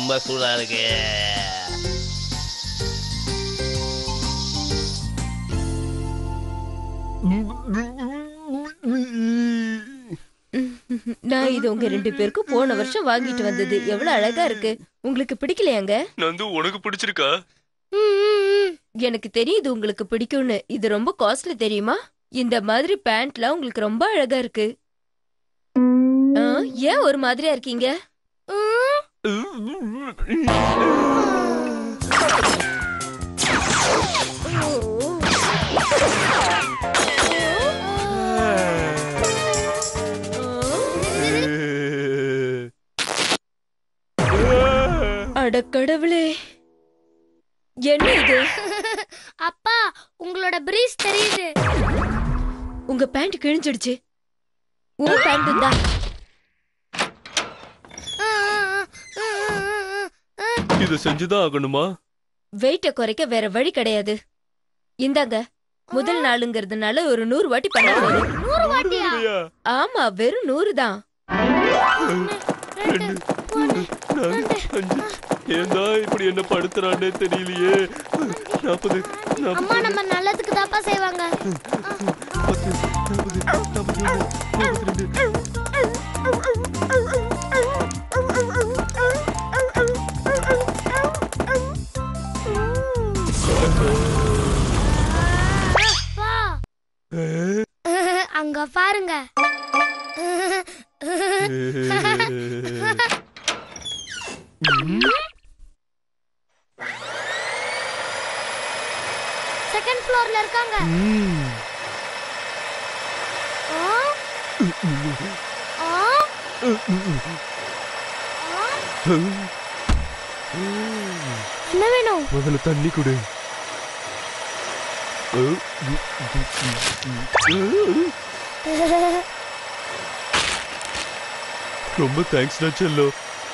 ரொம்ப சூடா இருக்கு நான் இது உங்க ரெண்டு பேருக்கும் போன வருஷம் வாங்கிட்டு வந்தது எவ்வளவு அழகா இருக்கு உங்களுக்கு பிடிக்கலையாங்க நந்து உனக்கு பிடிச்சிருக்கா எனக்கு தெரியுது உங்களுக்கு பிடிக்கும்னு இது ரொம்ப காஸ்ட்லி தெரியுமா இந்த மாதிரி பேண்ட்லாம் உங்களுக்கு ரொம்ப அழகா இருக்கு ஆ, ஏன் ஒரு மாதிரியா இருக்கீங்க அட கடவுளே என்ன இது அப்பா உங்களோட பிரீஸ் தெரியுது உங்க பேண்ட் கிழிஞ்சிடுச்சு உன் பேண்ட் தான் இத செஞ்சுதான் ஆகணுமா வெயிட்ட குறைக்க வேற வழி கிடையாது இந்தாங்க முதல் நாளுங்கிறதுனால ஒரு நூறு வாட்டி பண்ண போறேன் நூறு வாட்டியா ஆமா வெறும் நூறு தான் ரெண்டு மூணு நாலு, அஞ்சு ஏந்தா இப்படி என்ன படுத்துறானே தெரியலையே நாற்பது அம்மா நாற்பது நம்ம நல்லதுக்கு தாப்பா செய்வாங்க பத்து நாற்பது நாற்பத்தி ஒன்று நாற்பத்தி ரெண்டு அப்பா அங்க பாருங்க செகண்ட் ஃப்ளோர்ல இருக்காங்க ஆ? ஆ? ஆ? என்ன வேணும் முதல்ல தண்ணி கொடு ரொம்ப தேங்க்ஸ்டா செல்லோ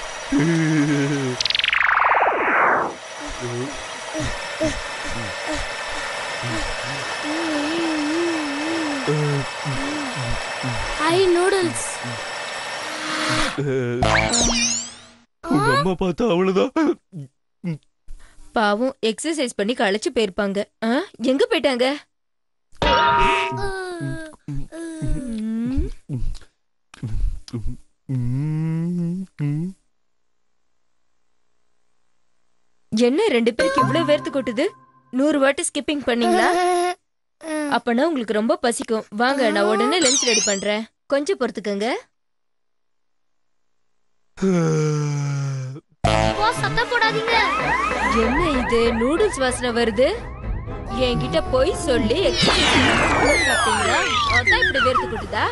ஐ நூடுல்ஸ் உங்க அம்மா பார்த்தா அவ்வளவுதான் பாவம் எக்ஸசைஸ் பண்ணி களைச்சு போயிருப்பாங்க ஆ, எங்க போயிட்டாங்க ம், என்ன ரெண்டு பேருக்கு இவ்வளவு வேர்த்து கொட்டுது நூறு வாட்டி ஸ்கிப்பிங் பண்ணீங்களா அப்பனா உங்களுக்கு ரொம்ப பசிக்கும் வாங்க நான் உடனே லஞ்ச் ரெடி பண்றேன் கொஞ்சம் பொறுத்துக்கங்க போ சத்தம் போடாதீங்க என்ன இது நூடுல்ஸ் வாசனை வருது என்கிட்ட போய் சொல்லி exercise பண்ணாம சாப்பிட்டீங்களா அதான் இப்படி வேர்த்து கொட்டுதா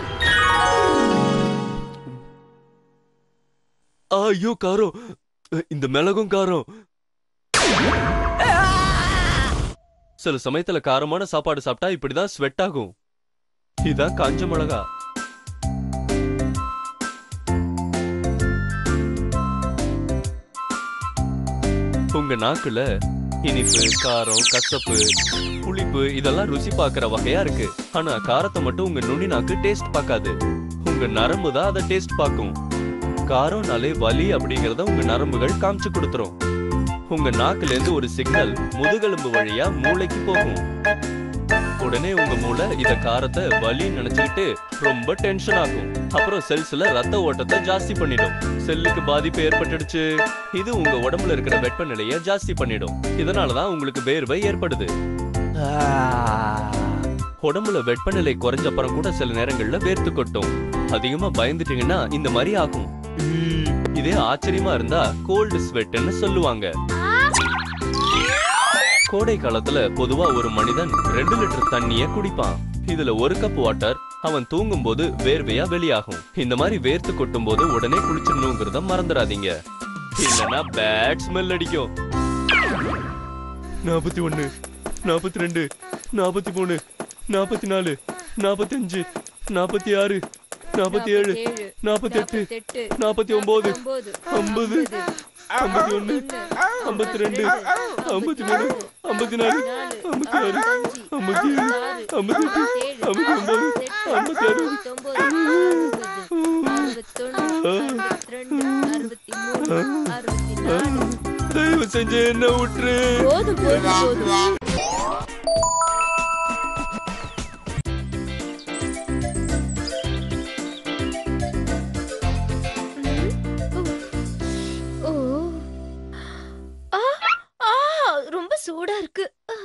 ஐயோ காரம் இந்த மிளகும் காரம் சில சமயத்துல காரமான சாப்பாடு சாப்பிட்டா இப்படிதான் ஸ்வெட் ஆகும் இதான் காஞ்ச மிளகா உங்க நாக்குல இனிப்பு காரம் கசப்பு புளிப்பு இதெல்லாம் ருசி பார்க்கிற வகையா இருக்கு ஆனா காரத்தை மட்டும் உங்க நுனி நாக்கு டேஸ்ட் பார்க்காது உங்க நரம்பு தான் அதை டேஸ்ட் பார்க்கும் காரம்னாலே வலி அப்படிங்கறத உங்க நரம்புகள் காமிச்சு கொடுத்துரும் உங்க நாக்குல இருந்து ஒரு சிக்னல் முதுகெலும்பு வழியா மூளைக்கு போகும் உடனே உங்க மூளை இத காரத்தை வலின்னு நினைச்சுக்கிட்டு ரொம்ப டென்ஷன் ஆகும் அப்புறம் செல்ஸ்ல ரத்த ஓட்டத்தை ஜாஸ்தி பண்ணிடும் செல்லுக்கு பாதிப்பு ஏற்பட்டுடுச்சு இது உங்க உடம்புல இருக்கிற வெப்பநிலையை ஜாஸ்தி பண்ணிடும் இதனாலதான் உங்களுக்கு வேர்வை ஏற்படுது உடம்புல வெப்பநிலை குறைஞ்ச அப்புறம் கூட சில நேரங்கள்ல வேர்த்து கொட்டும் அதிகமா பயந்துட்டீங்கன்னா இந்த மாதிரி ஆகும் இதே ஆச்சரியமா இருந்தா கோல்டு ஸ்வெட்னு சொல்லுவாங்க கோடை காலத்துல பொதுவா ஒரு மனிதன் ரெண்டு லிட்டர் தண்ணிய குடிப்பான் இதுல ஒரு கப் வாட்டர் அவன் தூங்கும் போது வேர்வையா வெளியாகும் இந்த மாதிரி வேர்த்து கொட்டும் போது உடனே குளிச்சிடணுங்கிறத மறந்துடாதீங்க இல்லனா பேட் ஸ்மெல் அடிக்கும் நாற்பத்தி ஒண்ணு நாற்பத்தி ரெண்டு நாற்பத்தி மூணு நாற்பத்தி நாலு நாற்பத்தி அஞ்சு நாற்பத்தி ஆறு நாற்பத்தி ஏழு நாற்பத்தி எட்டு நாற்பத்தி ஒன்பது ஐம்பது ஐம்பத்தி ஒண்ணு ஐம்பத்தி ரெண்டு ஐம்பத்தி மூணு ஐம்பத்தி நாலு ஐம்பத்தி ஆறு ஐம்பத்தி ஏழு ஐம்பத்தி எட்டு ஐம்பத்தி ஒன்பது ஐம்பத்தி அறுபது அறுபத்தொன்னு அறுபத்திரெண்டு அறுபத்தி மூணு அறுபத்தி நாலு தயவு செஞ்சு என்ன விட்டுரு போதும் போதும் போதும் ஓ ஆ ஆ ரொம்ப சூடா இருக்கு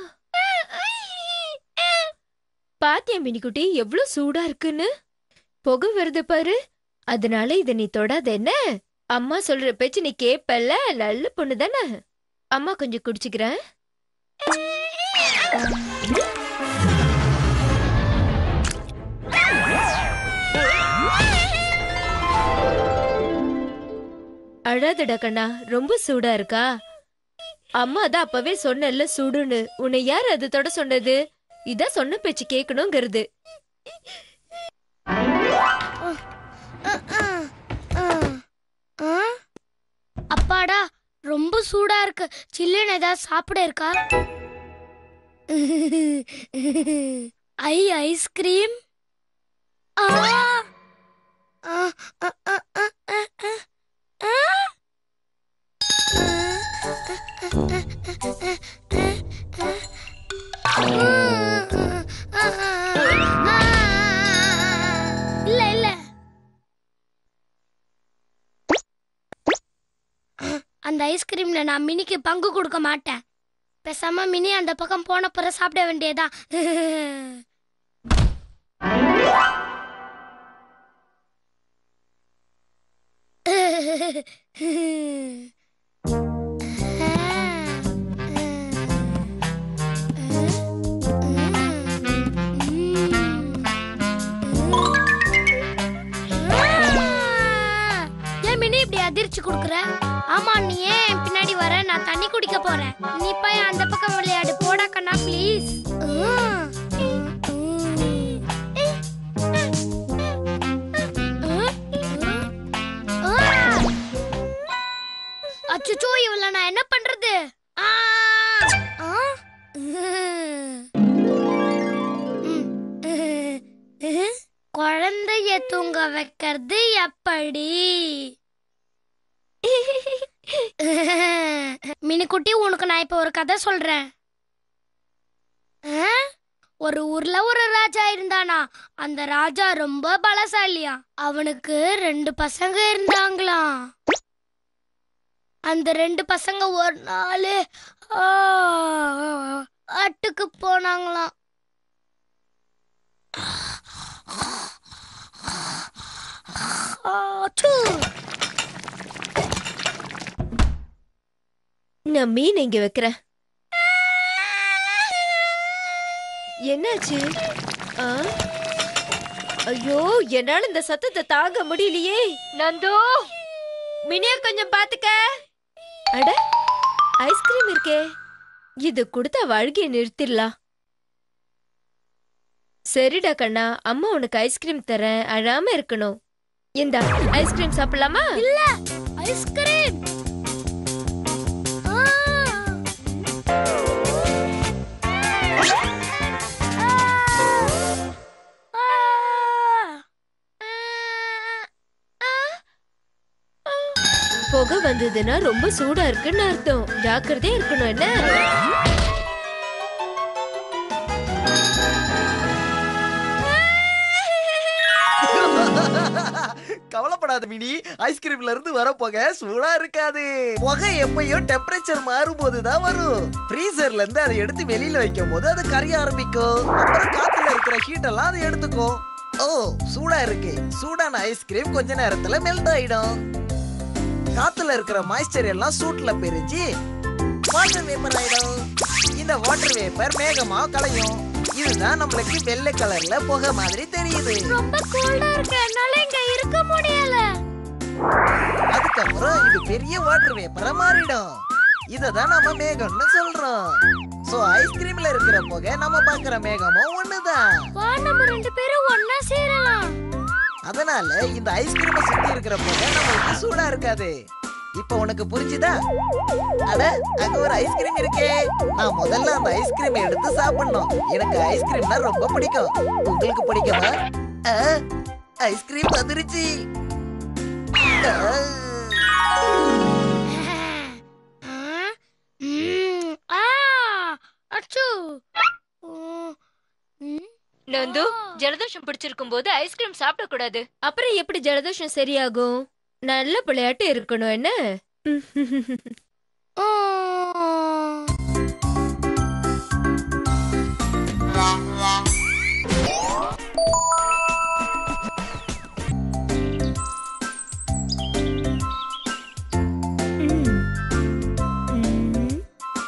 பாத்தியா மினிக்குட்டி எவ்வளவு சூடா இருக்குன்னு புகை வருது பாரு அதனால இத நீ தொடாத என்ன அம்மா சொல்ற பேச்சு நீ கேப்பல்ல நல்ல பொண்ணு தானே அம்மா கொஞ்சம் குடிச்சுக்கிறேன் அழாதடா கண்ணா ரொம்ப சூடா இருக்கா அம்மா தான் அப்பவே சொன்னல சுடுன்னு உன்னை யார் அது தொட சொன்னது இதான் சொன்ன பேச்சு கேட்கணுங்கிறது அப்பாடா ரொம்ப சூடா இருக்கு சில்லுன்னு ஏதாவது சாப்பிட இருக்கா ஐ ஐஸ்கிரீம் ஆ ஆ, ஆ, ஆ, ஆ, ஆ, ஆ. ஆ. இல்ல இல்ல அந்த ஐஸ்கிரீம்ல நான் மினிக்கு பங்கு கொடுக்க மாட்டேன் பேசாம மினி அந்த பக்கம் போன பிற சாப்பிட வேண்டியதா ஏன் மினி இப்படி அதிர்ச்சி கொடுக்குற ஆமா நீ ஏன் என் பின்னாடி வர நான் தண்ணி குடிக்க போறேன் நீ போய் அந்த பக்கம் விளையாடு போடா கண்ணா ப்ளீஸ் அச்சோ இவள நான் என்ன பண்றது ஆ! ஆ? குழந்தைய தூங்க வைக்கிறது எப்படி மினிக்குட்டி உனக்கு நான் இப்ப ஒரு கதை சொல்றேன் ஆ? ஒரு ஊர்ல ஒரு ராஜா இருந்தானா அந்த ராஜா ரொம்ப பலசாலியா அவனுக்கு ரெண்டு பசங்க இருந்தாங்களாம் அந்த ரெண்டு பசங்க ஒரு நாள் ஆ, அட்டுக்கு போனாங்களாம் ஆச்சூ. நான் மீன் இங்க வைக்கிறேன் என்னாச்சு ஆ? ஐயோ என்னால இந்த சத்தத்தை தாங்க முடியலையே நந்து மினிய கொஞ்சம் பாத்துக்க அட ஐஸ்கிரீம் இருக்கே இது கொடுத்தா வழுகிய நிறுத்திடலாம் சரிடா கண்ணா அம்மா உனக்கு ஐஸ்கிரீம் தரேன் அழாம இருக்கணும் இந்தா ஐஸ்கிரீம் சாப்பிடலாமா இல்ல ஐஸ்கிரீம் ஆ. ஆ. புகை வந்ததுன்னா ரொம்ப சூடா இருக்குன்னு அர்த்தம் ஜாக்கிரதையா இருக்கணும் என்ன கவலைப்படாத மினி ஐஸ்கிரீம்ல இருந்து வர புகை சூடா இருக்காது புகை எப்பயும் டெம்பரேச்சர் மாறும்போது தான் வரும் ஃப்ரீசர்ல இருந்து அதை எடுத்து வெளியில வைக்கும் போது அது கரைய ஆரம்பிக்கும் அப்புறம் காத்துல இருக்கிற ஹீட் எல்லாம் அதை எடுத்துக்கும் ஓ சூடா இருக்கு சூடான ஐஸ்கிரீம் கொஞ்ச நேரத்துல மெல்ட் ஆயிடும் காத்துல இருக்கிற மாய்ஸ்சர் எல்லாம் சூட்ல பிரிஞ்சு வாட்டர் வேப்பர் ஆயிடும் இந்த வாட்டர் வேப்பர் மேகமா கலையும் இதுதான் நம்மளுக்கு வெள்ளை கலர்ல புகை மாதிரி தெரியுது ரொம்ப கோல்டா இருக்கு என்னால இங்க இருக்க முடியல அதுக்கப்புறம் இது பெரிய வாட்டர் வேப்பரா மாறிடும் இததான் நம்ம மேகம்னு சொல்றோம் சோ ஐஸ்கிரீம்ல இருக்கிற புகை நம்ம பாக்குற மேகமும் ஒண்ணுதான் வா நம்ம ரெண்டு பேரும் ஒன்னா சேரலாம் அதனால இந்த ஐஸ்கிரீமை சுத்தி இருக்கிற புகை நம்மளுக்கு சூடா இருக்காது இப்ப உனக்கு புரிஞ்சுதா அட அங்க ஒரு ஐஸ்கிரீம் இருக்கே நான் முதல்ல அந்த ஐஸ்கிரீம் எடுத்து சாப்பிடணும் எனக்கு ஐஸ்கிரீம்னா ரொம்ப பிடிக்கும் உங்களுக்கு பிடிக்குமா ஆ, ஐஸ்கிரீம் வந்துருச்சு ஆ. ம், ஆ, அச்சோ. ம், ம். நந்து ஜலதோஷம் பிடிச்சிருக்கும் போது ஐஸ்கிரீம் சாப்பிட கூடாது அப்புறம் எப்படி ஜலதோஷம் சரியாகும் நல்ல விளையாட்டு இருக்கணும் என்ன ஆ. ம்.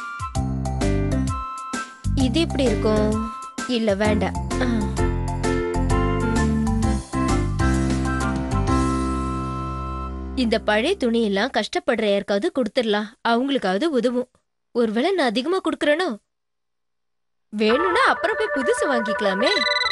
இது எப்படி இருக்கும் இல்ல வேண்டாம் ஆ. ம். இந்த பழைய துணியெல்லாம் கஷ்டப்படுற யாருக்காவது கொடுத்துடலாம் அவங்களுக்காவது உதவும் ஒருவேளை நான் அதிகமா கொடுக்கறேனோ வேணும்னா அப்புறம் போய் புதுசு வாங்கிக்கலாமே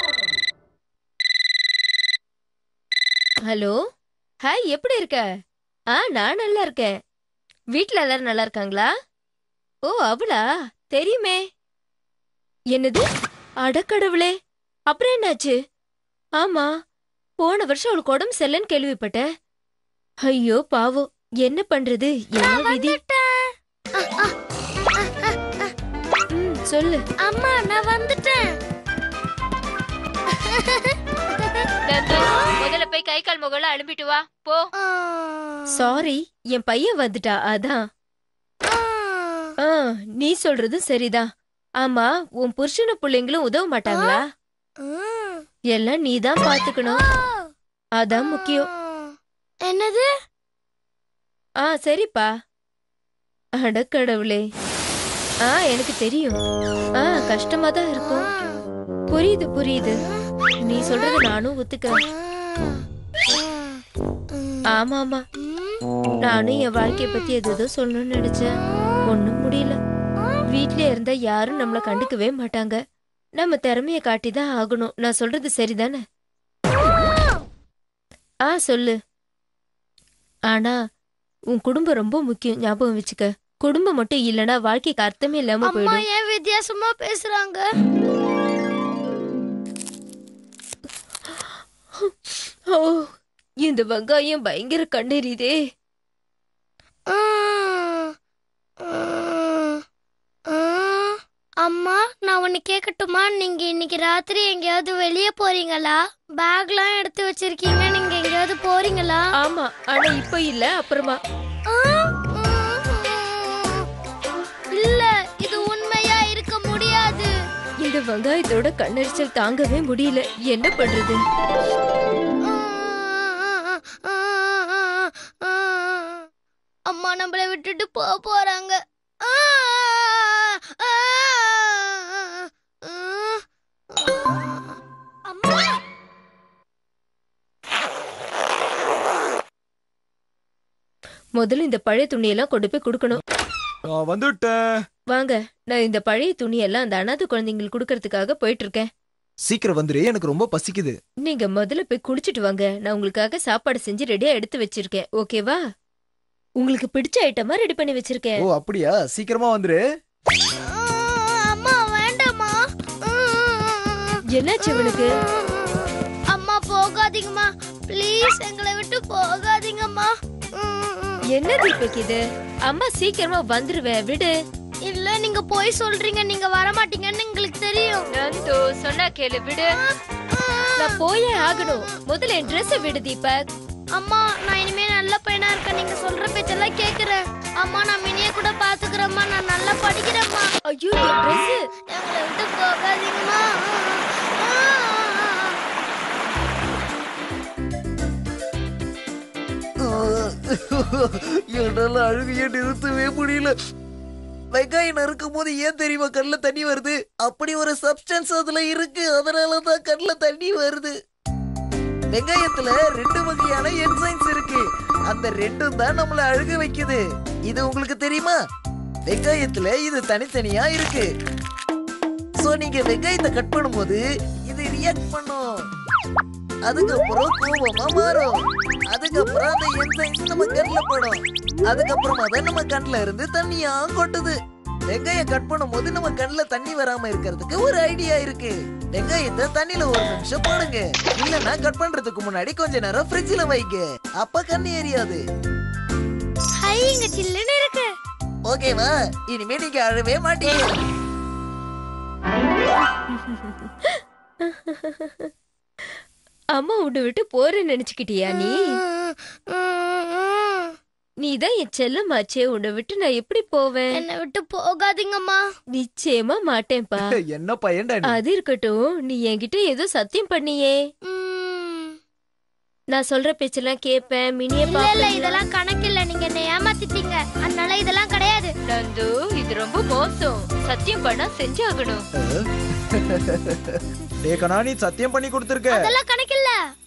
ஹலோ ஹாய் எப்படி இருக்க ஆ நான் நல்லா இருக்கேன் வீட்ல எல்லாரும் நல்லா இருக்காங்களா ஓ அவளா தெரியுமே என்னது அடக்கடவுளே அப்புறம் என்னாச்சு ஆமா போன வருஷம் அவளுக்கு உடம்பு சரியில்லைன்னு கேள்விப்பட்டேன் ஐயோ பாவம் என்ன பண்றது என்ன விதி வந்துட்டேன். அ, அ, ம், சொல்லு அம்மா நான் வந்துட்டேன் முதல்ல போய் கை கால் முகல அனுப்பிட்டு வா போ ஆ. சாரி என் பையன் வந்துட்டா அதான் ஆ. ஆ நீ சொல்றதும் சரிதான் ஆமா உன் புருஷன பிள்ளைங்களும் உதவ மாட்டாங்களா ம். எல்லாம் நீதான் பாத்துக்கணும் அதான் முக்கியம் என்னது ஆ சரிப்பா அடக்கடவுளே ஆ எனக்கு தெரியும் ஆ கஷ்டமா தான் இருக்கும் புரியுது புரியுது நீ சொல்றது நானும் ஒத்துக்கிறேன் ஆமா ஆமா நானும் என் வாழ்க்கைய பத்தி எதோ சொல்லணும்னு நினைச்சேன் ஒண்ணும் முடியல வீட்ல இருந்தா யாரும் நம்மள கண்டுக்கவே மாட்டாங்க நம்ம திறமைய காட்டி தான் ஆகணும் நான் சொல்றது சரிதானே ஆ சொல்லு ஆனா உன் குடும்பம் ரொம்ப முக்கியம் ஞாபகம் வச்சுக்க குடும்பம் மட்டும் இல்லனா வாழ்க்கைக்கு அர்த்தமே இல்லாம அம்மா போயிடும் ஏன் வித்தியாசமா பேசுறாங்க ஓ இந்த வெங்காயம் பயங்கர கண்ணெறிதே ஆ. ஆ. ஆ. அம்மா நான் ஒன்னு கேக்கட்டுமா நீங்க இன்னைக்கு ராத்திரி எங்கேயாவது வெளியே போறீங்களா பேக்லாம் எடுத்து வச்சிருக்கீங்க நீங்க எங்கேயாவது போறீங்களா ஆமா ஆனா இப்ப இல்ல அப்புறமா ஆ. இல்ல இது உண்மையா இருக்க முடியாது இந்த வெங்காயத்தோட கண்ணெரிச்சல் தாங்கவே முடியல என்ன பண்றது அம்மா நம்மள விட்டுட்டு போக போறாங்க அம்மா முதல்ல இந்த பழைய துணியெல்லாம் கொண்டு போய் கொடுக்கணும் நான் வந்துட்டேன் வாங்க நான் இந்த பழைய துணியெல்லாம் அந்த அனாதை குழந்தைங்களுக்கு கொடுக்கறதுக்காக போயிட்டு இருக்கேன் சீக்கிரம் வந்துரு எனக்கு ரொம்ப பசிக்குது நீங்க முதல்ல போய் குளிச்சிட்டு வாங்க நான் உங்களுக்காக சாப்பாடு செஞ்சு ரெடியா எடுத்து வச்சிருக்கேன் ஓகேவா உங்களுக்கு பிடிச்ச ஐட்டமா ரெடி பண்ணி வச்சிருக்கேன் ஓ அப்படியா சீக்கிரமா வந்துரு அம்மா வேண்டாம்மா என்னாச்சு இவனுக்கு அம்மா போகாதீங்கம்மா ப்ளீஸ் எங்களை விட்டு போகாதீங்கம்மா என்ன தீபக் இது அம்மா சீக்கிரமா வந்துருவேன் விடு இல்ல நீங்க போய் சொல்றீங்க நீங்க வர மாட்டீங்கன்னு எங்களுக்கு தெரியும் நந்து சொன்னா கேளு விடு நான் போயே ஆகணும் முதல்ல என் Dress விடு தீபக் அம்மா நான் இனிமே நல்ல பையனா இருக்கேன் நீங்க சொல்ற பேச்செல்லாம் கேக்குறேன் அம்மா நான் மினிய கூட பாத்துக்கிறேம்மா நான் நல்லா படிக்கிறேம்மா ஐயோ என் Dress எங்களை விட்டு போகாதீங்கம்மா என்னால அழுகைய நிறுத்தவே முடியல வெங்காயம் நறுக்கும் போது ஏன் தெரியுமா கண்ணுல தண்ணி வருது அப்படி ஒரு சப்ஸ்டன்ஸ் அதுல இருக்கு அதனாலதான் கண்ணுல தண்ணி வருது வெங்காயத்துல ரெண்டு வகையான என்சைம்ஸ் இருக்கு அந்த ரெண்டும் தான் நம்மள அழுக வைக்குது இது உங்களுக்கு தெரியுமா வெங்காயத்துல இது தனித்தனியா இருக்கு சோ நீங்க வெங்காயத்தை கட் பண்ணும்போது இது ரியாக்ட் பண்ணும் அதுக்கப்புறம் கோபமா மாறும் அதுக்கப்புறம் அந்த என்சைம்ஸ் நம்ம கண்ணுல படும் அதுக்கப்புறமா தான் நம்ம கண்ணுல இருந்து தண்ணியா கொட்டுது வெங்காயம் கட் பண்ணும்போது நம்ம கண்ணுல தண்ணி வராம இருக்கிறதுக்கு ஒரு ஐடியா இருக்கு வெங்காயத்தை தண்ணில ஒரு நிமிஷம் போடுங்க இல்லனா கட் பண்றதுக்கு முன்னாடி கொஞ்ச நேரம் ஃப்ரிட்ஜ்ல வைங்க அப்ப கண்ணு எரியாது ஹை இங்க சில்லுன்னு இருக்கு ஓகேவா இனிமே நீங்க அழவே மாட்டீங்க அம்மா உன்னை விட்டு போறேன்னு நினைச்சுக்கிட்டியா நீ நீ தான் என் செல்லமாச்சே உன்னை விட்டு நான் எப்படி போவேன் என்னை விட்டு போகாதீங்கம்மா நிச்சயமா மாட்டேன்ப்பா என்ன பையன்டா நீ? அது இருக்கட்டும் நீ என்கிட்ட ஏதோ சத்தியம் பண்ணியே ம். நான் சொல்ற பேச்செல்லாம் கேப்பேன் மினிய இல்ல இல்ல பாப்பேன் இதெல்லாம் கணக்கில்ல நீங்க என்ன ஏமாத்திட்டீங்க அதனால இதெல்லாம் கிடையாது நந்து இது ரொம்ப மோசம் சத்தியம் பண்ணா செஞ்சாகணும் டேய் கண்ணா நீ சத்தியம் பண்ணி கொடுத்துருக்க அதெல்லாம் கணக்கில்ல